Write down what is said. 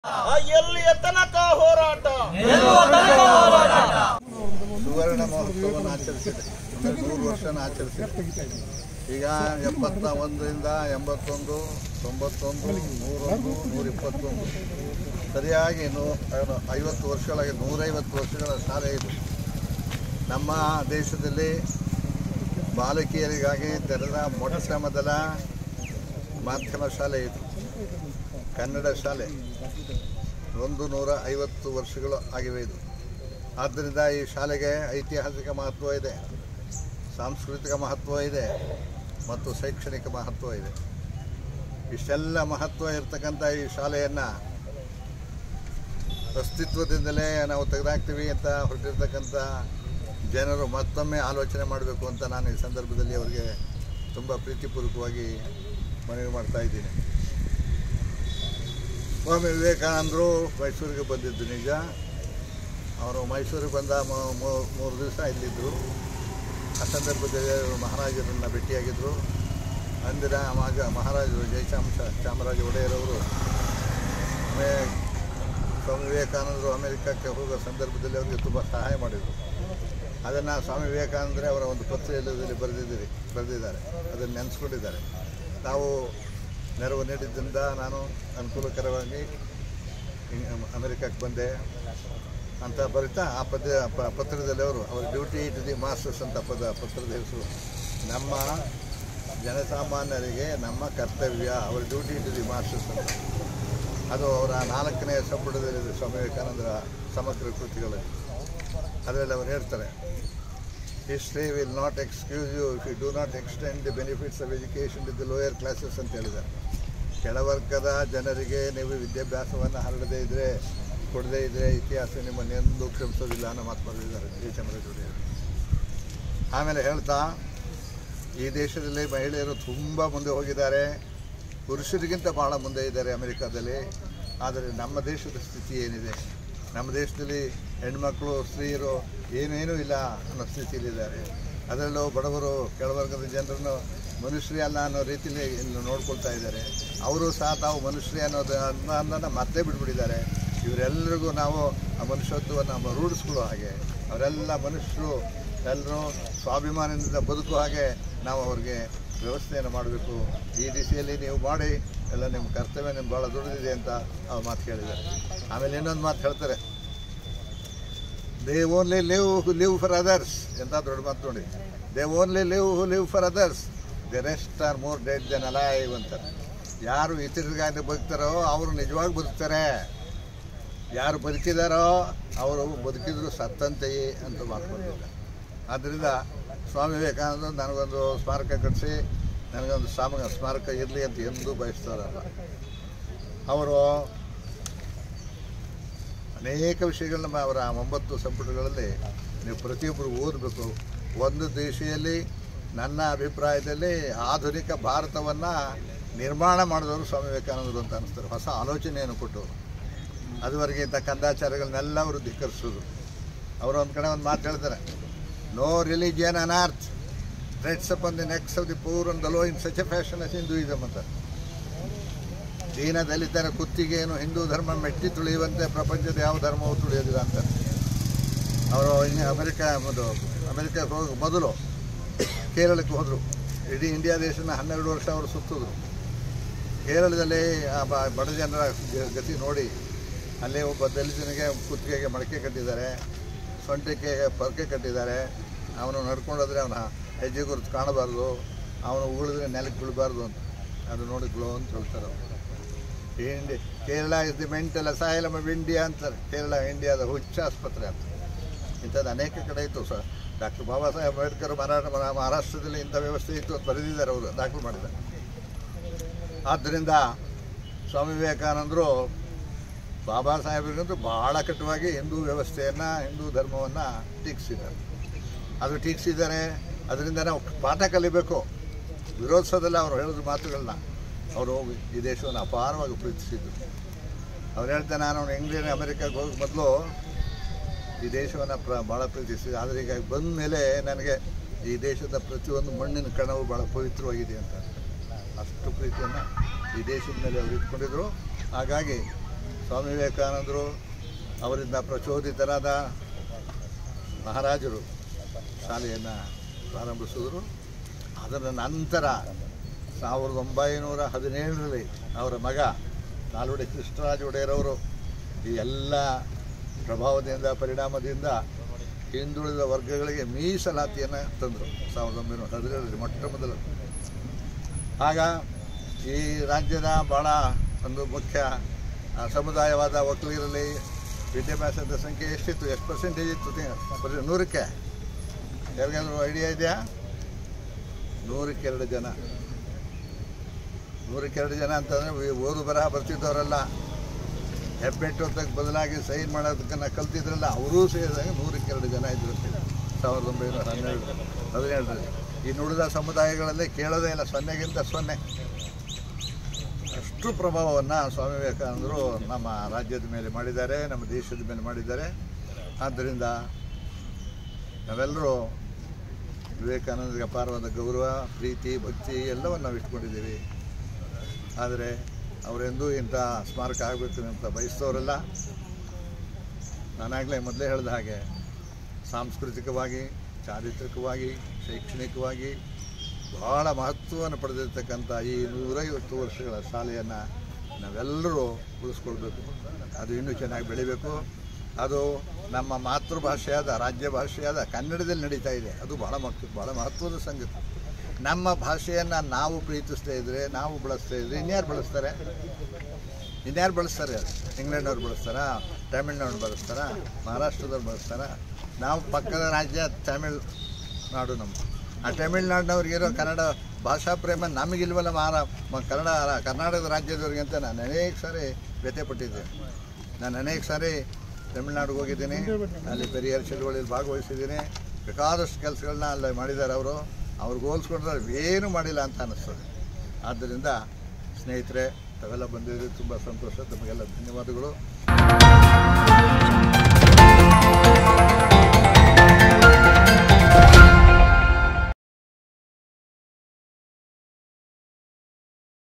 ಆ ಎಲ್ಲಿಯ ತನಕ ಹೋರಾಟ ಸುವರ್ಣ ಮಹೋತ್ಸವವನ್ನು ಆಚರಿಸಿದೆ ಅಂದರೆ ನೂರು ವರ್ಷನ ಆಚರಿಸಿದೆ ಈಗ ಎಪ್ಪತ್ತ ಒಂದರಿಂದ ಎಂಬತ್ತೊಂದು ತೊಂಬತ್ತೊಂದು ನೂರೊಂದು ನೂರ ಇಪ್ಪತ್ತೊಂದು ಸರಿಯಾಗಿ ನೂ ಏನು ಐವತ್ತು ವರ್ಷಗಳಾಗಿ ನೂರೈವತ್ತು ವರ್ಷಗಳ ಶಾಲೆ ಇದು ನಮ್ಮ ದೇಶದಲ್ಲಿ ಬಾಲಕಿಯರಿಗಾಗಿ ತೆರೆದ ಮೊಟ್ಟ ಮೊದಲ ಮಾಧ್ಯಮ ಶಾಲೆ ಇದು ಕನ್ನಡ ಶಾಲೆ ಒಂದು ನೂರ ಐವತ್ತು ವರ್ಷಗಳು ಆಗಿವೆ ಇದು ಆದ್ದರಿಂದ ಈ ಶಾಲೆಗೆ ಐತಿಹಾಸಿಕ ಮಹತ್ವ ಇದೆ ಸಾಂಸ್ಕೃತಿಕ ಮಹತ್ವ ಇದೆ ಮತ್ತು ಶೈಕ್ಷಣಿಕ ಮಹತ್ವ ಇದೆ ಇಷ್ಟೆಲ್ಲ ಮಹತ್ವ ಇರತಕ್ಕಂಥ ಈ ಶಾಲೆಯನ್ನು ಅಸ್ತಿತ್ವದಿಂದಲೇ ನಾವು ತೆಗೆದಾಕ್ತೀವಿ ಅಂತ ಹೊರಟಿರ್ತಕ್ಕಂಥ ಜನರು ಮತ್ತೊಮ್ಮೆ ಆಲೋಚನೆ ಮಾಡಬೇಕು ಅಂತ ನಾನು ಈ ಸಂದರ್ಭದಲ್ಲಿ ಅವರಿಗೆ ತುಂಬ ಪ್ರೀತಿಪೂರ್ವಕವಾಗಿ ಮನವಿ ಮಾಡ್ತಾ ಇದ್ದೀನಿ ಸ್ವಾಮಿ ವಿವೇಕಾನಂದರು ಮೈಸೂರಿಗೆ ಬಂದಿದ್ದು ನಿಜ ಅವರು ಮೈಸೂರಿಗೆ ಬಂದ ಮೂ- ಮೂ- ಮೂರು ದಿವಸ ಇಲ್ಲಿದ್ದರು ಆ ಸಂದರ್ಭದಲ್ಲಿ ಅವರು ಮಹಾರಾಜರನ್ನು ಭೇಟಿಯಾಗಿದ್ದರು ಅಂದಿನ ಮಹಾಜ ಮಹಾರಾಜರು ಜಯಚಾಮ ಚಾಮರಾಜ ಒಡೆಯರವರು ಆಮೇ ಸ್ವಾಮಿ ವಿವೇಕಾನಂದರು ಅಮೆರಿಕಕ್ಕೆ ಹೋಗೋ ಸಂದರ್ಭದಲ್ಲಿ ಅವರಿಗೆ ತುಂಬ ಸಹಾಯ ಮಾಡಿದರು ಅದನ್ನು ಸ್ವಾಮಿ ವಿವೇಕಾನಂದರೇ ಅವರ ಒಂದು ಪತ್ರಿಕೆಯಲ್ಲಿ ಬರೆದಿದ್ದೀರಿ ಬರೆದಿದ್ದಾರೆ ಅದನ್ನು ನೆನೆಸ್ಕೊಂಡಿದ್ದಾರೆ ನಾವು ನೆರವು ನೀಡಿದ್ದರಿಂದ ನಾನು ಅನುಕೂಲಕರವಾಗಿ ಇ- ಅಮೆರಿಕಕ್ಕೆ ಬಂದೆ ಅಂತ ಬರಿತಾ ಆ ಪದ ಪ- ಪತ್ರದಲ್ಲಿ ಅವರು ಅವರ ಡ್ಯೂಟಿ ಟು ದಿ ಮಾಸ್ಟರ್ಸ್ ಅಂತ ಪದ ಪತ್ರದ ಹೆಸರು ನಮ್ಮ ಜನಸಾಮಾನ್ಯರಿಗೆ ನಮ್ಮ ಕರ್ತವ್ಯ ಅವರ ಡ್ಯೂಟಿ ಟು ದಿ ಮಾಸ್ಟರ್ಸ್ ಅಂತ ಅದು ಅವರ ನಾಲ್ಕನೇ ಸಂಪುಟದಲ್ಲಿದೆ ಸ್ವಾಮಿ ವಿವೇಕಾನಂದರ ಸಮಗ್ರ ಕೃತಿಗಳಲ್ಲಿ ಅದರಲ್ಲಿ ಅವರು ಹೇಳ್ತಾರೆ history will not excuse you if you do not extend the benefits of education to the lower classes ಅಂತ ಹೇಳಿದ್ದಾರೆ ಕೆಳವರ್ಗದ ಜನರಿಗೆ ನೀವು ವಿದ್ಯಾಭ್ಯಾಸವನ್ನು ಹರಡದೇ ಇದ್ದರೆ ಕೊಡದೇ ಇದ್ದರೆ ಇತಿಹಾಸ ನಿಮ್ಮನ್ನೆಂದೂ ಕ್ಷಮಿಸೋದಿಲ್ಲ ಅನ್ನೋ ಮಾತು ಬರೆದಿದ್ದಾರೆ ಜಿ ಚಾಮರಾಜೊಡೆಯರು ಆಮೇಲೆ ಹೇಳ್ತಾ ಈ ದೇಶದಲ್ಲಿ ಮಹಿಳೆಯರು ತುಂಬ ಮುಂದೆ ಹೋಗಿದ್ದಾರೆ ಪುರುಷರಿಗಿಂತ ಬಹಳ ಮುಂದೆ ಇದ್ದಾರೆ ಅಮೆರಿಕಾದಲ್ಲಿ ಆದರೆ ನಮ್ಮ ದೇಶದ ಸ್ಥಿತಿ ಏನಿದೆ ನಮ್ಮ ದೇಶದಲ್ಲಿ ಹೆಣ್ಮಕ್ಳು ಸ್ತ್ರೀಯರು ಏನೇನೂ ಇಲ್ಲ ಅನ್ನೋ ಸ್ಥಿತಿಯಲ್ಲಿದ್ದಾರೆ ಅದರಲ್ಲೂ ಬಡವರು ಕೆಳವರ್ಗದ ಜನರನ್ನು ಮನುಷ್ಯರೇ ಅಲ್ಲ ಅನ್ನೋ ರೀತಿಯಲ್ಲಿ ಇಲ್ಲಿ ನೋಡ್ಕೊಳ್ತಾ ಇದ್ದಾರೆ ಅವರು ಸಹ ತಾವು ಮನುಷ್ಯರೇ ಅನ್ನೋದು ಅನ್ನೋದನ್ನು ಮತ್ತೆ ಬಿಟ್ಬಿಟ್ಟಿದ್ದಾರೆ ಇವರೆಲ್ಲರಿಗೂ ನಾವು ಆ ಮನುಷ್ಯತ್ವವನ್ನು ರೂಢಿಸ್ಕೊಳ್ಳೋ ಹಾಗೆ ಅವರೆಲ್ಲ ಮನುಷ್ಯರು ಎಲ್ಲರೂ ಸ್ವಾಭಿಮಾನದಿಂದ ಬದುಕುವ ಹಾಗೆ ನಾವು ಅವ್ರಿಗೆ ವ್ಯವಸ್ಥೆಯನ್ನು ಮಾಡಬೇಕು ಈ ದಿಸೆಯಲ್ಲಿ ನೀವು ಮಾಡಿ ಎಲ್ಲ ನಿಮ್ಮ ಕರ್ತವ್ಯ ನಿಮ್ಗೆ ಭಾಳ ದೊಡ್ಡದಿದೆ ಅಂತ ಅವ್ರು ಮಾತು ಕೇಳಿದ್ದಾರೆ ಆಮೇಲೆ ಇನ್ನೊಂದು ಮಾತು ಹೇಳ್ತಾರೆ they only live who live for others ಎಂಥ ದೊಡ್ಡ ಮಾತು ನೋಡಿ they only live who live for others the rest are more dead than alive ಅಂತಾರೆ ಯಾರು ಇತರರಿಗಾಗಿ ಬದುಕ್ತಾರೋ ಅವರು ನಿಜವಾಗಿ ಬದುಕ್ತಾರೆ ಯಾರು ಬದುಕಿದಾರೋ ಅವರು ಬದುಕಿದ್ರು ಸತ್ತಂತೆಯೇ ಅಂತ ಮಾಡ್ಕೊಂಡಿದ್ದಾರೆ ಆದ್ದರಿಂದ ಸ್ವಾಮಿ ವಿವೇಕಾನಂದ ನನಗೊಂದು ಸ್ಮಾರಕ ಕಟ್ಟಿಸಿ ನನಗೊಂದು ಸಾಮ ಸ್ಮಾರಕ ಇರಲಿ ಅಂತ ಎಂದೂ ಬಯಸ್ತಾರಲ್ಲ ಅವರು ಅನೇಕ ವಿಷಯಗಳನ್ನ ಅವರ ಒಂಬತ್ತು ಸಂಪುಟಗಳಲ್ಲಿ ನೀವು ಪ್ರತಿಯೊಬ್ಬರು ಓದಬೇಕು ಒಂದು ದೇಶದಲ್ಲಿ ನನ್ನ ಅಭಿಪ್ರಾಯದಲ್ಲಿ ಆಧುನಿಕ ಭಾರತವನ್ನು ನಿರ್ಮಾಣ ಮಾಡಿದವರು ಸ್ವಾಮಿ ವಿವೇಕಾನಂದರು ಅಂತ ಅನಿಸ್ತಾರೆ ಹೊಸ ಆಲೋಚನೆಯನ್ನು ಕೊಟ್ಟವರು ಅದುವರೆಗೆ ಇಂಥ ಕಂದಾಚಾರಗಳನ್ನೆಲ್ಲ ಅವರು ಧಿಕ್ಕರಿಸೋದು ಅವರು ಒಂದು ಕಡೆ ಒಂದು ಮಾತು ಹೇಳ್ತಾರೆ no religion on earth treads upon the necks of the poor and the low in such a fashion as Hinduism ಅಂತ ದೀನ ದಲಿತರ ಕುತ್ತಿಗೆಯನ್ನು ಹಿಂದೂ ಧರ್ಮ ಮೆಟ್ಟಿ ತುಳಿಯುವಂತೆ ಪ್ರಪಂಚದ ಯಾವ ಧರ್ಮವೂ ತುಳಿಯೋದಿಲ್ಲ ಅಂತ ಅವರು ಇನ್ನು ಅಮೆರಿಕ ಒಂದು ಅಮೆರಿಕಕ್ಕೆ ಹೋಗಿ ಮೊದಲು ಕೇರಳಕ್ಕೆ ಹೋದರು ಇಡೀ ಇಂಡಿಯಾ ದೇಶನ ಹನ್ನೆರಡು ವರ್ಷ ಅವರು ಸುತ್ತಿದ್ರು ಕೇರಳದಲ್ಲಿ ಆ ಬ- ಬಡ ಜನರ ಗ- ಗತಿ ನೋಡಿ ಅಲ್ಲಿ ಒಬ್ಬ ದಲಿತನಿಗೆ ಕುತ್ತಿಗೆಗೆ ಮಡಕೆ ಕಟ್ಟಿದ್ದಾರೆ ಸೊಂಟಕ್ಕೆ ಪೊರಕೆ ಕಟ್ಟಿದ್ದಾರೆ ಅವನು ನಡ್ಕೊಂಡೋದ್ರೆ ಅವನ ಹೆಜ್ಜೆ ಗುರುತು ಕಾಣಬಾರ್ದು ಅವನು ಉಳಿದ್ರೆ ನೆಲಕ್ಕೆ ಬೀಳಬಾರ್ದು ಅಂತ ಅದು ನೋಡಿ ಗ್ಲೋ ಅಂತ ಹೇಳ್ತಾರೆ ಅವರು ಇಂಡಿ Kerala is the mental asylum of India ಅಂತಾರೆ ಕೇರಳ ಇಂಡಿಯಾದ ಹುಚ್ಚ ಆಸ್ಪತ್ರೆ ಅಂತ ಇಂಥದ್ದು ಅನೇಕ ಕಡೆ ಇತ್ತು ಸರ್ ಡಾಕ್ಟರ್ ಬಾಬಾ ಸಾಹೇಬ್ ಅಂಬೇಡ್ಕರ್ ಮರಾಠ ಮರ- ಮಹಾರಾಷ್ಟ್ರದಲ್ಲಿ ಇಂಥ ವ್ಯವಸ್ಥೆ ಇತ್ತು ಅಂತ ಬರೆದಿದ್ದಾರೆ ಅವರು ದಾಖಲು ಮಾಡಿದ್ದಾರೆ ಆದ್ದರಿಂದ ಸ್ವಾಮಿ ವಿವೇಕಾನಂದರು ಬಾಬಾ ಸಾಹೇಬರಿಗಂತೂ ಭಾಳ ಕಟ್ಟುವಾಗಿ ಹಿಂದೂ ವ್ಯವಸ್ಥೆಯನ್ನು ಹಿಂದೂ ಧರ್ಮವನ್ನು ಟೀಕಿಸಿದ್ದಾರೆ ಅದು ಟೀಕಿಸಿದ್ದಾರೆ ಅದರಿಂದ ನಾವು ಪಾಠ ಕಲಿಬೇಕು ವಿರೋಧಿಸೋದಲ್ಲ ಅವರು ಹೇಳಿದ ಮಾತುಗಳನ್ನ ಅವರು ಈ ದೇಶವನ್ನು ಅಪಾರವಾಗಿ ಪ್ರೀತಿಸಿದ್ರು ಅವ್ರು ಹೇಳ್ತಾರೆ ನಾನು ಇಂಗ್ಲೆಂಡ್ ಅಮೆರಿಕಕ್ಕೆ ಹೋಗಿ ಮೊದಲು ಈ ದೇಶವನ್ನು ಪ್ರ ಭಾಳ ಪ್ರೀತಿಸಿದೆ ಆದರೆ ಈಗ ಬಂದ ಮೇಲೆ ನನಗೆ ಈ ದೇಶದ ಪ್ರತಿಯೊಂದು ಮಣ್ಣಿನ ಕಣವು ಭಾಳ ಪವಿತ್ರವಾಗಿದೆ ಅಂತ ಅಷ್ಟು ಪ್ರೀತಿಯನ್ನು ಈ ದೇಶದ ಮೇಲೆ ಅವರು ಇಟ್ಕೊಂಡಿದ್ರು ಹಾಗಾಗಿ ಸ್ವಾಮಿ ವಿವೇಕಾನಂದರು ಅವರಿಂದ ಪ್ರಚೋದಿತರಾದ ಮಹಾರಾಜರು ಶಾಲೆಯನ್ನು ಪ್ರಾರಂಭಿಸಿದರು ಅದರ ನಂತರ ಸಾವಿರದ ಒಂಬೈನೂರ ಹದಿನೇಳರಲ್ಲಿ ಅವರ ಮಗ ನಾಲ್ವಡಿ ಕೃಷ್ಣರಾಜ ಒಡೆಯರವರು ಈ ಎಲ್ಲ ಪ್ರಭಾವದಿಂದ ಪರಿಣಾಮದಿಂದ ಹಿಂದುಳಿದ ವರ್ಗಗಳಿಗೆ ಮೀಸಲಾತಿಯನ್ನು ತಂದರು ಸಾವಿರದ ಒಂಬೈನೂರ ಹದಿನೇಳರಲ್ಲಿ ಮೊಟ್ಟ ಮೊದಲು ಆಗ ಈ ರಾಜ್ಯದ ಭಾಳ ಒಂದು ಮುಖ್ಯ ಆ, ಸಮುದಾಯವಾದ ಒಕ್ಕಲಿಗರಲ್ಲಿ ವಿದ್ಯಾಭ್ಯಾಸದ ಸಂಖ್ಯೆ ಎಷ್ಟಿತ್ತು ಎಷ್ಟು ಪರ್ಸೆಂಟೇಜ್ ಇತ್ತು ತಿ- ಬರೀ ನೂರಕ್ಕೆ ಯಾರಿಗಾದ್ರೂ ಐಡಿಯಾ ಇದೆಯಾ ನೂರಕ್ಕೆ ಎರಡು ಜನ ನೂರಕ್ಕೆ ಎರಡು ಜನ ಅಂತಂದರೆ ಓದು ಬರಹ ಬರ್ತಿದ್ದವರಲ್ಲ ಹೆಬ್ಬೆಟ್ಟೋದಕ್ಕೆ ಬದಲಾಗಿ ಸೈನ್ ಮಾಡೋದಕ್ಕನ್ನು ಕಲ್ತಿದ್ರಲ್ಲ ಅವರೂ ಸೇರಿದಾಗ ನೂರಕ್ಕೆ ಎರಡು ಜನ ಇದ್ರು ಸಾವಿರದ ಒಂಬೈನೂರ ಹನ್ನೆರಡು ಹದಿನೇಳರಲ್ಲಿ ಈ ನುಡಿದ ಸಮುದಾಯಗಳಲ್ಲಿ ಕೇಳೋದೇ ಇಲ್ಲ ಸೊನ್ನೆಗಿಂತ ಸೊನ್ನೆ ಅಷ್ಟು ಪ್ರಭಾವವನ್ನು ಸ್ವಾಮಿ ವಿವೇಕಾನಂದರು ನಮ್ಮ ರಾಜ್ಯದ ಮೇಲೆ ಮಾಡಿದ್ದಾರೆ ನಮ್ಮ ದೇಶದ ಮೇಲೆ ಮಾಡಿದ್ದಾರೆ ಆದ್ದರಿಂದ ನಾವೆಲ್ಲರೂ ವಿವೇಕಾನಂದರಿಗೆ ಅಪಾರವಾದ ಗೌರವ ಪ್ರೀತಿ ಭಕ್ತಿ ಎಲ್ಲವನ್ನು ನಾವು ಇಟ್ಕೊಂಡಿದ್ದೀವಿ ಆದರೆ ಅವರೆಂದೂ ಇಂಥ ಸ್ಮಾರಕ ಆಗಬೇಕು ಅಂತ ಬಯಸ್ತವರಲ್ಲ ನಾನಾಗಲೇ ಮೊದಲೇ ಹೇಳಿದ ಹಾಗೆ ಸಾಂಸ್ಕೃತಿಕವಾಗಿ ಚಾರಿತ್ರಿಕವಾಗಿ ಶೈಕ್ಷಣಿಕವಾಗಿ ಬಹಳ ಮಹತ್ವವನ್ನು ಪಡೆದಿರ್ತಕ್ಕಂಥ ಈ ನೂರೈವತ್ತು ವರ್ಷಗಳ ಶಾಲೆಯನ್ನು ನಾವೆಲ್ಲರೂ ಉಳಿಸ್ಕೊಳ್ಬೇಕು ಅದು ಇನ್ನೂ ಚೆನ್ನಾಗಿ ಬೆಳಿಬೇಕು ಅದು ನಮ್ಮ ಮಾತೃಭಾಷೆಯಾದ ರಾಜ್ಯ ಭಾಷೆಯಾದ ಕನ್ನಡದಲ್ಲಿ ನಡೀತಾ ಇದೆ ಅದು ಭಾಳ ಮಹತ್ವ ಭಾಳ ಮಹತ್ವದ ಸಂಗತಿ ನಮ್ಮ ಭಾಷೆಯನ್ನು ನಾವು ಪ್ರೀತಿಸ್ತಾ ಇದ್ದರೆ ನಾವು ಬಳಸ್ತಾ ಇದ್ರೆ ಇನ್ಯಾರು ಬಳಸ್ತಾರೆ ಇನ್ಯಾರು ಬಳಸ್ತಾರೆ ಇಂಗ್ಲೆಂಡವ್ರು ಬಳಸ್ತಾರ ತಮಿಳ್ನಾಡು ಬಳಸ್ತಾರ ಮಹಾರಾಷ್ಟ್ರದವ್ರು ಬಳಸ್ತಾರ ನಾವು ಪಕ್ಕದ ರಾಜ್ಯ ತಮಿಳ್ ನಾಡು ನಮ್ಮ ಆ ತಮಿಳ್ನಾಡಿನವ್ರಿಗಿರೋ ಕನ್ನಡ ಭಾಷಾ ಪ್ರೇಮ ನಮಗಿಲ್ವಲ್ಲ ಮಹಾರಾ ಮ- ಕನ್ನಡ ಕರ್ನಾಟಕದ ರಾಜ್ಯದವ್ರಿಗೆ ಅಂತ ನಾನು ಅನೇಕ ಸಾರಿ ವ್ಯಥೆಪಟ್ಟಿದ್ದೆ ನಾನು ಅನೇಕ ಸಾರಿ ತಮಿಳ್ನಾಡಿಗೆ ಹೋಗಿದ್ದೀನಿ ಅಲ್ಲಿ ಪೆರಿಯಾರ್ ಚಳುವಳಿಯಲ್ಲಿ ಭಾಗವಹಿಸಿದ್ದೀನಿ ಬೇಕಾದಷ್ಟು ಕೆಲಸಗಳನ್ನ ಅಲ್ಲಿ ಮಾಡಿದ್ದಾರೆ ಅವರು ಅವ್ರಿಗೆ ಹೋಲಿಸ್ಕೊಂಡ್ರೆ ಏನು ಮಾಡಿಲ್ಲ ಅಂತ ಅನ್ನಿಸ್ತದೆ ಆದ್ದರಿಂದ ಸ್ನೇಹಿತರೆ ತಾವೆಲ್ಲ ಬಂದಿದ್ದೀರಿ ತುಂಬ ಸಂತೋಷ ತಮಗೆಲ್ಲ ಧನ್ಯವಾದಗಳು